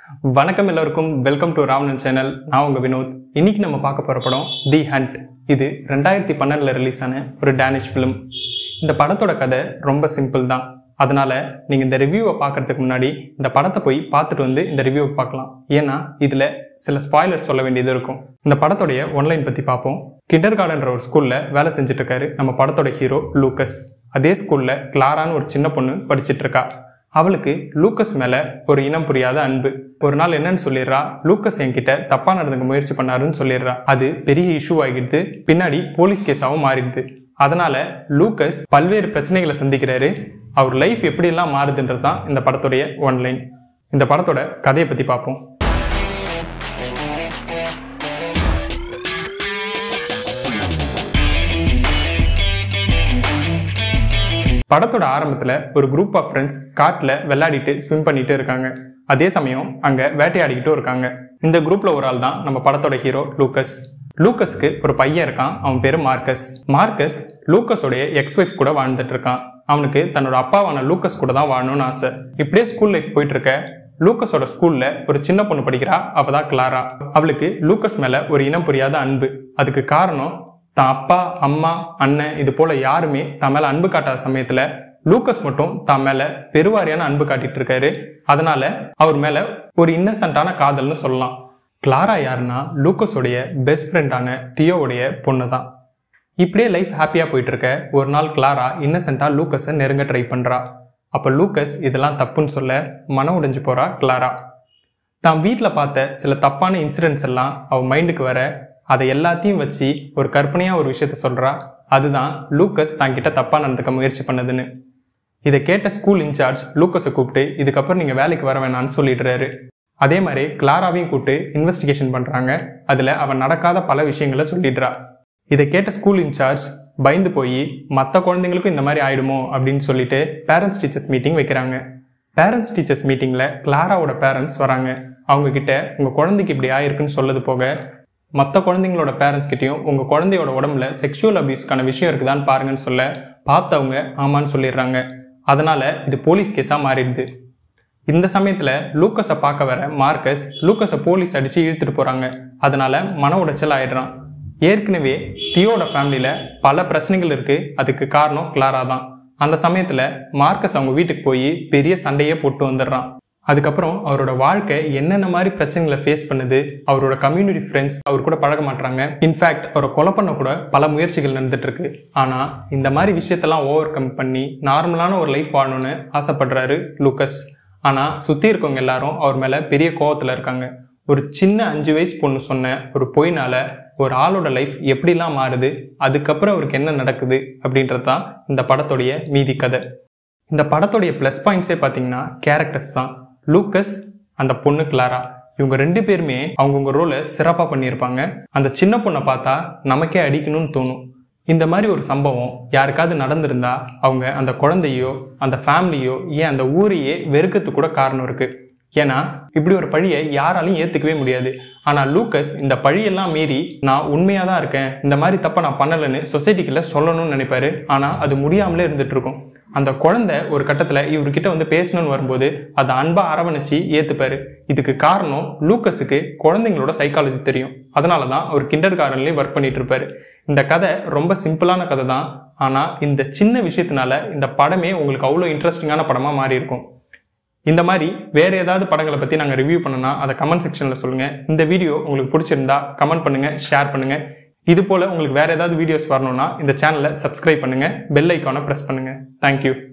வணக்கம் எல்லோருக்கும் welcome to Ravanan channel நான் உங்க வினோத் இன்னைக்கு நம்ம பார்க்க போற படம் தி ஹண்ட் இது ரெண்டாயிரத்தி பன்னெண்டில் ரிலீஸ் ஆன ஒரு டேனிஷ் ஃபிலிம் இந்த படத்தோட கதை ரொம்ப சிம்பிள் தான் அதனால நீங்க இந்த ரிவ்யூவை பார்க்கறதுக்கு முன்னாடி இந்த படத்தை போய் பார்த்துட்டு வந்து இந்த ரிவ்யூவை பார்க்கலாம் ஏன்னா இதுல சில ஸ்பாய்லர்ஸ் சொல்ல வேண்டியது இருக்கும் இந்த படத்தோடைய ஒன்லைன் பத்தி பார்ப்போம் கிண்டர் கார்டன்ற ஒரு ஸ்கூல்ல வேலை செஞ்சுட்டு இருக்காரு நம்ம படத்தோட ஹீரோ லூக்கஸ் அதே ஸ்கூல்ல கிளாரான்னு ஒரு சின்ன பொண்ணு படிச்சிட்டு இருக்கா அவளுக்கு லூக்கஸ் மேல ஒரு இனம் புரியாத அன்பு ஒரு நாள் என்னன்னு சொல்லிடுறா லூக்கஸ் என்கிட்ட தப்பா நடந்துக்க முயற்சி பண்ணாருன்னு சொல்லிடுறா அது பெரிய இஷ்யூ ஆகிடுது பின்னாடி போலீஸ் கேஸாவும் மாறிடுது அதனால லூக்கஸ் பல்வேறு பிரச்சனைகளை சந்திக்கிறாரு அவர் லைஃப் எப்படியெல்லாம் மாறுதுன்றது தான் இந்த படத்துடைய ஒன்லைன் இந்த படத்தோட கதையை பத்தி பார்ப்போம் படத்தோட ஆரம்பத்துல ஒரு குரூப் ஆஃப் ஃப்ரெண்ட்ஸ் காட்டுல விளையாடிட்டு ஸ்விம் பண்ணிட்டு இருக்காங்க அதே சமயம் அங்க வேட்டையாடிக்கிட்டும் இருக்காங்க இந்த குரூப்ல ஒரு ஆள் தான் நம்ம படத்தோட ஹீரோ லூக்கஸ் லூக்கஸ்க்கு ஒரு பையன் இருக்கான் அவன் பேரு மார்க்கஸ் மார்க்கஸ் லூக்கஸோடைய எக்ஸ் ஒய்ஃப் கூட வாழ்ந்துட்டு இருக்கான் அவனுக்கு தன்னோட அப்பாவான லூக்கஸ் கூட தான் வாழணும்னு ஆசை இப்படியே ஸ்கூல் லைஃப் போயிட்டு இருக்க லூக்கஸோட ஸ்கூல்ல ஒரு சின்ன பொண்ணு படிக்கிறா அவ தான் கிளாரா அவளுக்கு லூக்கஸ் மேல ஒரு இனம் புரியாத அன்பு அதுக்கு காரணம் தான் அப்பா அம்மா அண்ணன் இது போல யாருமே தன் மேல அன்பு காட்டாத சமயத்துல லூக்கஸ் மட்டும் தான் மேல பெருவாரியான அன்பு காட்டிட்டு இருக்காரு அதனால அவர் மேல ஒரு இன்னசென்ட்டான காதல்னு சொல்லலாம் கிளாரா யாருன்னா லூக்கஸோடைய பெஸ்ட் ஃப்ரெண்டான தியோவுடைய பொண்ணு தான் இப்படியே லைஃப் ஹாப்பியாக போயிட்டு இருக்க ஒரு நாள் கிளாரா இன்னசென்ட்டாக லூக்கஸை நெருங்க ட்ரை பண்ணுறா அப்போ லூக்கஸ் இதெல்லாம் தப்புன்னு சொல்ல மனம் உடைஞ்சு போறா கிளாரா தான் வீட்டில் பார்த்த சில தப்பான இன்சிடென்ட்ஸ் எல்லாம் அவள் மைண்டுக்கு வர அதை எல்லாத்தையும் வச்சு ஒரு கற்பனையாக ஒரு விஷயத்த சொல்கிறா அதுதான் லூக்கஸ் தன்கிட்ட தப்பாக நடந்துக்க முயற்சி பண்ணதுன்னு இதை கேட்ட ஸ்கூல் இன்சார்ஜ் லூக்கஸை கூப்பிட்டு இதுக்கப்புறம் நீங்கள் வேலைக்கு வர வேணாம்னு சொல்லிடுறாரு அதே மாதிரி கிளாராவையும் கூப்பிட்டு இன்வெஸ்டிகேஷன் பண்ணுறாங்க அதில் அவன் நடக்காத பல விஷயங்களை சொல்லிடுறா இதை கேட்ட ஸ்கூல் இன்சார்ஜ் பயந்து போய் மற்ற குழந்தைங்களுக்கும் இந்த மாதிரி ஆயிடுமோ அப்படின்னு சொல்லிட்டு பேரண்ட்ஸ் டீச்சர்ஸ் மீட்டிங் வைக்கிறாங்க பேரண்ட்ஸ் டீச்சர்ஸ் மீட்டிங்கில் கிளாராவோட பேரண்ட்ஸ் வராங்க அவங்க கிட்ட உங்கள் குழந்தைக்கு இப்படி ஆயிருக்குன்னு சொல்லது போக மற்ற குழந்தைங்களோட பேரண்ட்ஸ் கிட்டயும் உங்கள் குழந்தையோட உடம்புல செக்ஷுவல் அபியூஸ்க்கான விஷயம் இருக்குதான்னு பாருங்கன்னு சொல்ல பார்த்தவங்க ஆமான்னு சொல்லிடுறாங்க அதனால இது போலீஸ் கேஸாக மாறிடுது இந்த சமயத்தில் லூக்கஸை பார்க்க வர மார்க்கஸ் லூக்கஸை போலீஸ் அடித்து இழுத்துட்டு போகிறாங்க அதனால மன உடைச்சல் ஆயிடுறான் ஏற்கனவே தியோட ஃபேமிலியில் பல பிரச்சனைகள் இருக்குது அதுக்கு காரணம் கிளாரா தான் அந்த சமயத்தில் மார்க்கஸ் அவங்க வீட்டுக்கு போய் பெரிய சண்டையே போட்டு வந்துடுறான் அதுக்கப்புறம் அவரோட வாழ்க்கை என்னென்ன மாதிரி பிரச்சனைகளை ஃபேஸ் பண்ணுது அவரோட கம்யூனிட்டி ஃப்ரெண்ட்ஸ் அவர் கூட பழக மாட்டாங்க இன்ஃபேக்ட் அவரை கொலை பண்ண கூட பல முயற்சிகள் நடந்துட்டு இருக்கு ஆனால் இந்த மாதிரி விஷயத்தெல்லாம் ஓவர் கம் பண்ணி நார்மலான ஒரு லைஃப் வாழணும்னு ஆசைப்படுறாரு லூக்கஸ் ஆனால் சுற்றி இருக்கவங்க எல்லாரும் அவர் மேலே பெரிய கோவத்தில் இருக்காங்க ஒரு சின்ன அஞ்சு வயசு பொண்ணு சொன்ன ஒரு பொய்னால ஒரு ஆளோட லைஃப் எப்படிலாம் மாறுது அதுக்கப்புறம் அவருக்கு என்ன நடக்குது அப்படின்றது தான் இந்த படத்துடைய மீதி கதை இந்த படத்துடைய ப்ளஸ் பாயிண்ட்ஸே பார்த்தீங்கன்னா கேரக்டர்ஸ் தான் லூக்கஸ் அந்த பொண்ணு கிளாரா இவங்க ரெண்டு பேருமே அவங்கவுங்க ரோலை சிறப்பாக பண்ணியிருப்பாங்க அந்த சின்ன பொண்ணை பார்த்தா நமக்கே அடிக்கணும்னு தோணும் இந்த மாதிரி ஒரு சம்பவம் யாருக்காவது நடந்திருந்தா அவங்க அந்த குழந்தையோ அந்த ஃபேமிலியோ ஏன் அந்த ஊரையே வெறுக்கிறதுக்கு கூட காரணம் இருக்கு ஏன்னா இப்படி ஒரு பழியை யாராலையும் ஏற்றுக்கவே முடியாது ஆனால் லூக்கஸ் இந்த பழியெல்லாம் மீறி நான் உண்மையாக தான் இருக்கேன் இந்த மாதிரி தப்பை நான் பண்ணலைன்னு சொசைட்டிக்குள்ள சொல்லணும்னு நினைப்பாரு ஆனால் அது முடியாமலே இருந்துட்டு இருக்கும் அந்த குழந்தை ஒரு கட்டத்தில் இவர்கிட்ட வந்து பேசணும்னு வரும்போது அதை அன்பா அரவணைச்சு ஏற்றுப்பாரு இதுக்கு காரணம் லூக்கஸுக்கு குழந்தைங்களோட சைக்காலஜி தெரியும் அதனால தான் அவர் கிண்டர் கார்டன்லேயே ஒர்க் பண்ணிட்டு இருப்பாரு இந்த கதை ரொம்ப சிம்பிளான கதை தான் ஆனால் இந்த சின்ன விஷயத்தினால இந்த படமே உங்களுக்கு அவ்வளோ இன்ட்ரெஸ்டிங்கான படமாக மாறி இருக்கும் இந்த மாதிரி வேற ஏதாவது படங்களை பற்றி நாங்கள் ரிவ்யூ பண்ணனா அதை கமெண்ட் செக்ஷனில் சொல்லுங்கள் இந்த வீடியோ உங்களுக்கு பிடிச்சிருந்தா கமெண்ட் பண்ணுங்கள் ஷேர் பண்ணுங்கள் இது போல் உங்களுக்கு வேற ஏதாவது வீடியோஸ் வரணும்னா இந்த சேனலை சப்ஸ்கிரைப் பண்ணுங்கள் பெல் ஐக்கானை ப்ரெஸ் பண்ணுங்கள் தேங்க்யூ